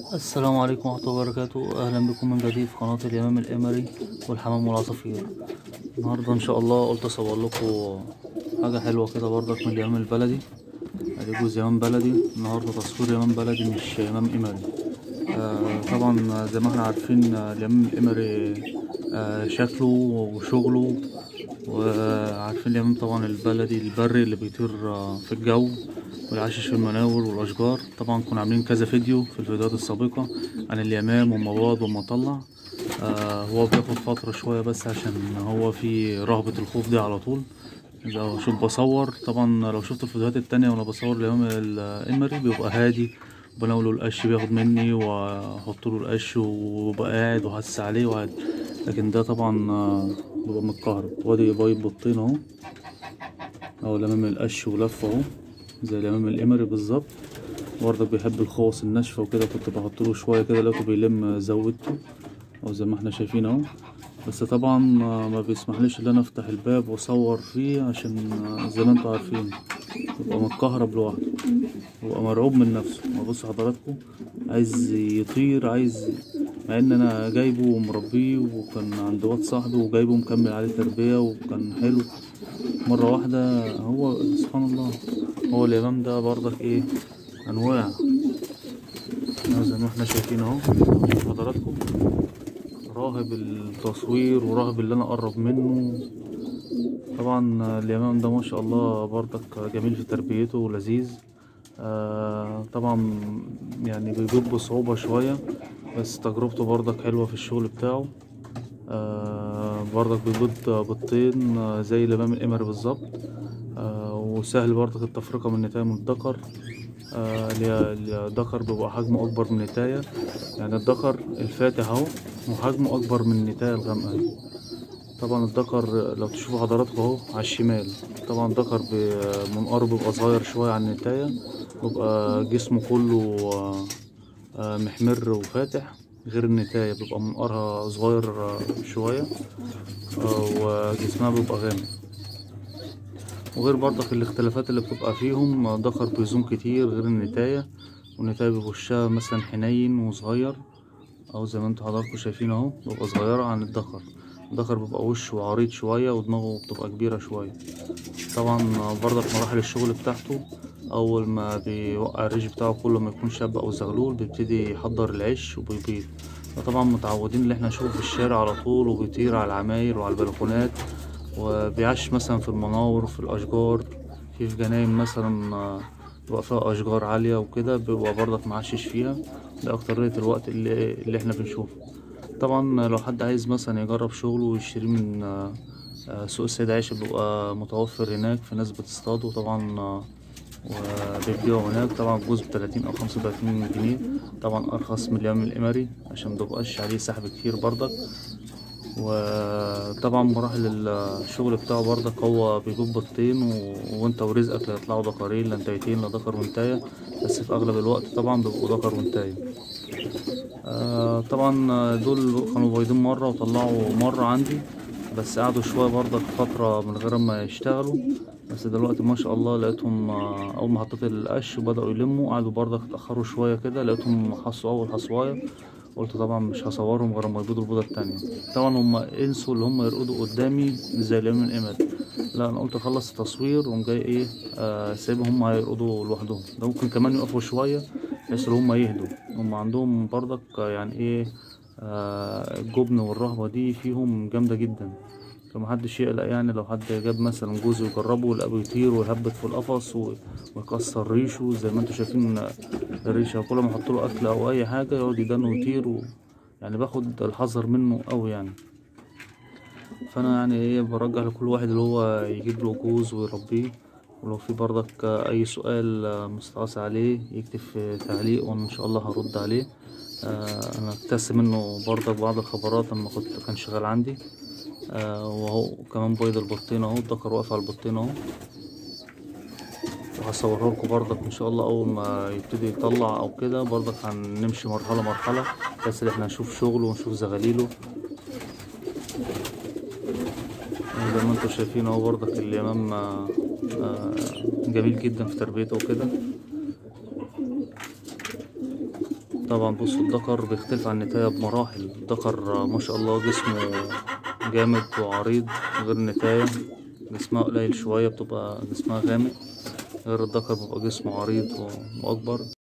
السلام عليكم ورحمة الله وبركاته أهلا بكم من جديد في قناة اليمام القمري والحمام والعصافير النهاردة إن شاء الله قلت أصور لكم حاجة حلوة كده برضك من اليمام البلدي أدي جوز يمام بلدي النهاردة تصوير يمام بلدي مش يمام قمري آه طبعا زي ما احنا عارفين آه، اليمام القمري آه شكله وشغله وعارفين اليمام طبعا البلدي البري اللي بيطير آه في الجو والعاشش في المناور والأشجار طبعا كنا عاملين كذا فيديو في الفيديوهات السابقة عن اليمام ومواد ومطلع آه هو بياخد فترة شوية بس عشان هو في رهبة الخوف دي على طول لو شوف بصور طبعا لو شفت الفيديوهات التانية وانا بصور اليمام القمري بيبقى هادي بناوله القش بياخد مني واحط له القش وببقى قاعد وحاسس عليه وقاعد لكن ده طبعا آه، بيبقى متكهرب وادي بايب بطين اهو اهو الامام القش ولفه اهو زي الامام القمري بالظبط برضك بيحب الخوص الناشفة وكده كنت بحط له شوية كده لقيته بيلم زودته او زي ما احنا شايفين اهو بس طبعا آه، ما بيسمحليش ان انا افتح الباب واصور فيه عشان آه، زي ما انتوا عارفين يبقى متكهرب لوحده يبقى مرعوب من نفسه بصوا حضراتكم عايز يطير عايز مع ان انا جايبه ومربيه وكان عند واد صاحبي وجايبه مكمل عليه تربية وكان حلو مرة واحدة هو سبحان الله هو الإمام ده برضك إيه أنواع أهو زي ما احنا شايفين أهو حضراتكم راهب التصوير وراهب اللي أنا أقرب منه طبعا اليمام ده ما شاء الله برضك جميل في تربيته ولذيذ آه طبعا يعني بيجيب بصعوبة شوية بس تجربته برضك حلوة في الشغل بتاعه آه برضك بيبيض بيضتين آه، زي الإمام القمري بالظبط آه وسهل برضك التفرقة من النتاية من الذكر آه، اللي هي- اللي الذكر بيبقى حجمه أكبر من النتاية يعني الذكر الفاتح أهو وحجمه أكبر من النتاية الغامقة أهي. طبعا الذكر لو تشوفوا حضراتكم اهو على الشمال طبعا الذكر ب- منقاره بيبقى صغير شوية عن النتاية بيبقى جسمه كله آه، آه، محمر وفاتح غير النتاية بيبقى منقارها صغير آه، شوية آه، وجسمها بيبقى غامق وغير برضك الاختلافات اللي بتبقى فيهم آه، ذكر بيزوم كتير غير النتاية والنتاية بيبقى وشها مثلا حنين وصغير أو زي ما انتوا حضراتكم شايفين اهو بيبقى صغيرة عن الذكر الذكر بيبقى وشه عريض شوية ودماغه بتبقى كبيرة شوية طبعا برضك مراحل الشغل بتاعته أول ما بيوقع الريش بتاعه كل ما يكون شاب أو زغلول بيبتدي يحضر العش وبيبيض طبعا متعودين اللي احنا نشوفه في الشارع على طول وبيطير على العماير وعلى البلكونات وبيعش مثلا في المناور وفي الأشجار في في جناين مثلا آه، بيبقى فيها أشجار عالية وكده بيبقى برضك معشش فيها ده أكترية الوقت اللي, اللي احنا بنشوفه طبعا لو حد عايز مثلا يجرب شغله ويشتريه من آه، آه، سوق السيد عائشة بيبقى متوفر هناك في ناس بتصطاده طبعا آه، وبيبيعوا هناك طبعا الجوز بتلاتين أو خمسة وتلاتين جنيه طبعا أرخص من اليوم القمري عشان مبيبقاش عليه سحب كتير برضك وطبعا مراحل الشغل بتاعه برضك هو بيجيب بيضتين و... وانت ورزقك لا يطلعوا ذكرين لا انتيتين لا ذكر وانتاية بس في اغلب الوقت طبعا بيبقوا ذكر وانتاية آه طبعا دول كانوا بايضين مرة وطلعوا مرة عندي بس قعدوا شوية برضك فترة من غير ما يشتغلوا بس دلوقتي ما شاء الله لقيتهم آه، أول ما حطيت القش وبدأوا يلموا قعدوا برضك اتأخروا شوية كده لقيتهم حصوا أول حصواية قلت طبعا مش هصورهم غير ما يبيضوا البيضة التانية طبعا هم انسوا اللي هم يرقدوا قدامي زي اليوم القمري لا انا قلت اخلص التصوير وقوم جاي ايه آه سايبهم هم هيرقدوا لوحدهم ده ممكن كمان يقفوا شوية بحيث ان هم يهدوا هم عندهم برضك آه، يعني ايه آه الجبن والرهبة دي فيهم جامدة جدا فمحدش يقلق يعني لو حد جاب مثلا جوز ويجربه يلاقيه بيطير ويهبط في القفص و- ويكسر ريشه زي ما انتوا شايفين الريشة كل ما احط له اكل او اي حاجة يقعد يدانه ويطير و... يعني باخد الحذر منه قوي يعني فانا يعني ايه برجح لكل واحد اللي هو يجيب له جوز ويربيه ولو في برضك اي سؤال مستعصي عليه يكتب في تعليق وانا ان شاء الله هرد عليه آه، انا اكتسب منه برضك بعض الخبرات لما كنت كان شغال عندي آه، وهو كمان بيض البطين اهو الذكر واقف على البطين اهو وهصورها لكم برضك ان شاء الله اول ما يبتدي يطلع او كده برضك هنمشي مرحله مرحله بس اللي احنا نشوف شغله ونشوف زغاليله زي ما انتم شايفين اهو برضك اليمام آه، آه، جميل جدا في تربيته وكده طبعا بصوا الدكر بيختلف عن النتاية بمراحل الدكر ما شاء الله جسمه جامد وعريض غير النتاية جسمها قليل شوية بتبقى جسمها غامق غير الدكر بيبقى جسمه عريض و- وأكبر